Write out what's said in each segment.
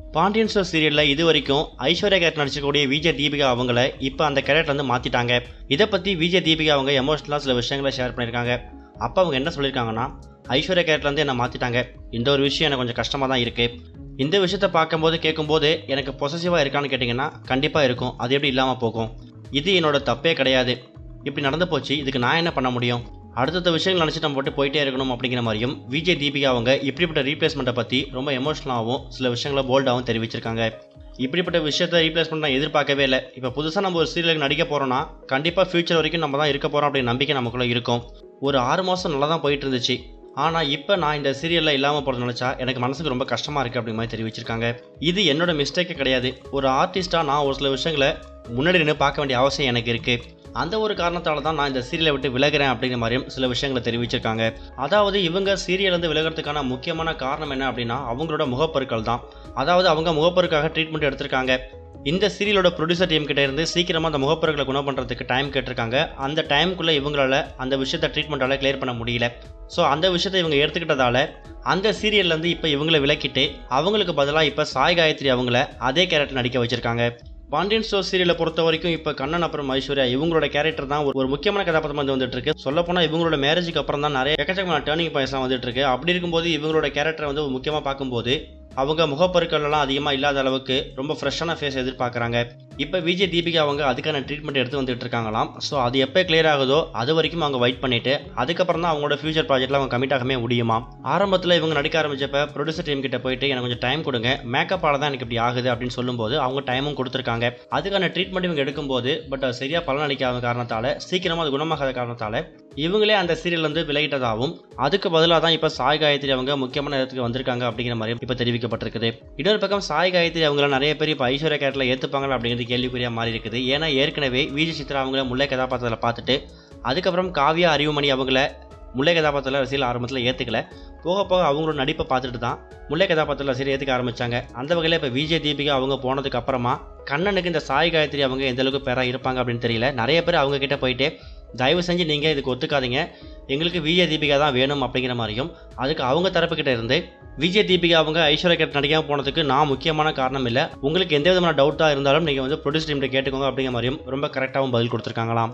Pandian store சீரியலில் இது வரைக்கும் ஐஸ்வர்யா கேரக்டர் நடிச்சக்கூடிய விஜய் தீபிகா அவங்கள இப்போ அந்த கேரக்டர் வந்து மாற்றிட்டாங்க இதை பற்றி விஜய் தீபிகா அவங்க எமோஷனலாக சில விஷயங்களை ஷேர் பண்ணியிருக்காங்க அப்போ அவங்க என்ன சொல்லியிருக்காங்கன்னா ஐஸ்வர்யா கேரக்டர் வந்து என்னை மாற்றிட்டாங்க இந்த ஒரு விஷயம் எனக்கு கொஞ்சம் கஷ்டமாக தான் இருக்குது இந்த விஷயத்த பார்க்கும்போது கேட்கும்போது எனக்கு பொசசிவாக இருக்கான்னு கேட்டிங்கன்னா கண்டிப்பாக இருக்கும் அது எப்படி இல்லாமல் போகும் இது என்னோட தப்பே கிடையாது இப்படி நடந்து போச்சு இதுக்கு நான் என்ன பண்ண முடியும் அடுத்தடுத்த விஷயங்கள் நினச்சி நம்ம போட்டு போயிட்டே இருக்கணும் அப்படிங்கிற மாதிரியும் விஜய் தீபிகா அவங்க இப்படிப்பட்ட ரீப்ளேஸ்மெண்ட்டை பற்றி ரொம்ப எமோஷனலாகவும் சில விஷயங்களை போல்டாகவும் தெரிவிச்சிருக்காங்க இப்படிப்பட்ட விஷயத்த ரீப்ளேஸ்மெண்ட் நான் எதிர்பார்க்கவே இல்லை இப்போ புதுசாக நம்ம ஒரு சீரியலுக்கு நடிக்க போகிறோன்னா கண்டிப்பாக ஃபியூச்சர் வரைக்கும் நம்ம தான் இருக்க போகிறோம் அப்படிங்கிற நம்பிக்கை நமக்குள்ளே இருக்கும் ஒரு ஆறு மாதம் நல்லா தான் போயிட்டு இருந்துச்சு ஆனால் இப்போ நான் இந்த சீரியலில் இல்லாமல் போகிறது நினச்சா எனக்கு மனசுக்கு ரொம்ப கஷ்டமாக இருக்குது அப்படிங்கிற மாதிரி தெரிவிச்சிருக்காங்க இது என்னோட மிஸ்டேக்கே கிடையாது ஒரு ஆர்டிஸ்ட்டாக நான் ஒரு சில விஷயங்களை முன்னாடி நின்று பார்க்க வேண்டிய அவசியம் எனக்கு இருக்குது அந்த ஒரு காரணத்தால தான் நான் இந்த சீரியலை விட்டு விலகிறேன் அப்படிங்கிற மாதிரியும் சில விஷயங்களை தெரிவிச்சிருக்காங்க அதாவது இவங்க சீரியல் வந்து விலகிறதுக்கான முக்கியமான காரணம் என்ன அப்படின்னா அவங்களோட முகப்பொருட்கள் தான் அதாவது அவங்க முகப்பொருட்காக ட்ரீட்மெண்ட் எடுத்திருக்காங்க இந்த சீரியலோட ப்ரொடியூசர் டீம் கிட்ட இருந்து சீக்கிரமாக அந்த முகப்பொருட்களை குணம் பண்ணுறதுக்கு டைம் கேட்டிருக்காங்க அந்த டைமுக்குள்ளே இவங்களால அந்த விஷயத்தை ட்ரீட்மெண்ட்டால் கிளியர் பண்ண முடியல ஸோ அந்த விஷயத்தை இவங்க எடுத்துக்கிட்டதால அந்த சீரியல்லேருந்து இப்போ இவங்களை விலக்கிட்டு அவங்களுக்கு பதிலாக இப்போ சாய் காயத்ரி அவங்கள அதே கேரக்டர் நடிக்க வச்சிருக்காங்க பாண்டியன் ஸ்டோர் சீரியலை பொறுத்த வரைக்கும் இப்போ கண்ணன் அப்புறம் ஐஸ்வர்யா இவங்களோட கேரக்டர் தான் ஒரு ஒரு முக்கியமான கதாபாத்திரம் வந்து வந்துட்டு இருக்கு சொல்ல போனால் இவங்களோட மேரேஜுக்கு அப்புறம் தான் நிறைய எக்கச்சக்கமான டேர்னிங் பாயிண்ட்ஸ்லாம் வந்துட்டு இருக்கு அப்படி இருக்கும்போது இவங்களோட கேரக்டரை வந்து முக்கியமாக பார்க்கும்போது அவங்க முகப்பொருட்கள் எல்லாம் அதிகமாக இல்லாத அளவுக்கு ரொம்ப ஃப்ரெஷ்ஷான ஃபேஸ் எதிர்பார்க்குறாங்க இப்போ விஜய் தீபிகா அவங்க அதுக்கான ட்ரீட்மெண்ட் எடுத்து வந்துட்டு இருக்காங்களாம் ஸோ அது எப்போ கிளியர் ஆகுதோ அது வரைக்கும் அவங்க வெயிட் பண்ணிட்டு அதுக்கப்புறம் தான் அவங்களோட ஃபியூச்சர் ப்ராஜெக்ட்டில் அவங்க கமிட் ஆகவே முடியுமா ஆரம்பத்தில் இவங்க நடிக்க ஆரம்பிச்சப்ப ப்ரொடியூசர் டீம் கிட்ட போயிட்டு எனக்கு கொஞ்சம் டைம் கொடுங்க மேக்கப்பால தான் எனக்கு இப்படி ஆகுது அப்படின்னு சொல்லும்போது அவங்க டைமும் கொடுத்துருக்காங்க அதுக்கான ட்ரீட்மெண்ட் இவங்க எடுக்கும்போது பட் சரியாக பலனளிக்காத காரணத்தால் சீக்கிரமாக அது குணமாகாத காரணத்தால் இவங்களே அந்த சீரியல் வந்து விலகிட்டதாகவும் அதுக்கு பதிலாக தான் இப்போ சாய் காயத்ரி அவங்க முக்கியமான இடத்துக்கு வந்திருக்காங்க அப்படிங்கிற மாதிரி இப்போ தெரிவிக்கப்பட்டிருக்குது இன்னொரு பக்கம் சாய் காயத்ரி அவங்கள நிறைய பேர் இப்போ ஐஸ்வர்யா கேரட்டில் ஏற்றுப்பாங்களா அப்படிங்கிறது கேள்விக்குறியாக மாறி இருக்குது ஏன்னா ஏற்கனவே விஜய் சித்ரா அவங்கள முல்லை கதாபாத்திரத்தில் பார்த்துட்டு அதுக்கப்புறம் காவியா அறிவுமணி அவங்கள முல்லை கதாபாத்திரத்தில் ரசிகல் ஆரம்பத்தில் ஏற்றுக்கல போக போக அவங்களோட நடிப்பை பார்த்துட்டு தான் முல்லை கதாபாத்திரத்தில் ரசிகர் ஏற்றுக்க ஆரம்பித்தாங்க அந்த வகையில் இப்போ விஜய் தீபிகா அவங்க போனதுக்கு அப்புறமா கண்ணனுக்கு இந்த சாய் காயத்ரி அவங்க எந்த அளவுக்கு பேராக இருப்பாங்க அப்படின்னு தெரியல நிறைய பேர் அவங்க கிட்ட போயிட்டு தயவு செஞ்சு நீங்கள் இதுக்கு ஒத்துக்காதீங்க எங்களுக்கு விஜய் தீபிகா தான் வேணும் அப்படிங்கிற மாதிரியும் அதுக்கு அவங்க தரப்புக்கிட்ட இருந்து விஜய் தீபிகா அவங்க ஐஸ்வர்யா கேட் நடிக்காமல் போனதுக்கு நான் முக்கியமான காரணம் இல்லை உங்களுக்கு எந்த விதமான டவுட்டாக இருந்தாலும் நீங்கள் வந்து ப்ரொடியூஸ் டீம்கிட்ட கேட்டுக்கோங்க அப்படிங்கிற மாதிரியும் ரொம்ப கரெக்டாகவும் பதில் கொடுத்துருக்காங்களாம்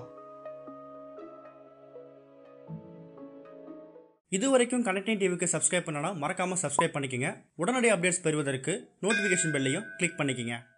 இது வரைக்கும் கனெக்டிங் டிவிக்கு சப்ஸ்கிரைப் பண்ணனா மறக்காமல் சப்ஸ்கிரைப் பண்ணிக்கங்க உடனடி அப்டேட்ஸ் பெறுவதற்கு நோட்டிஃபிகேஷன் பெல்லையும் கிளிக் பண்ணிக்கங்க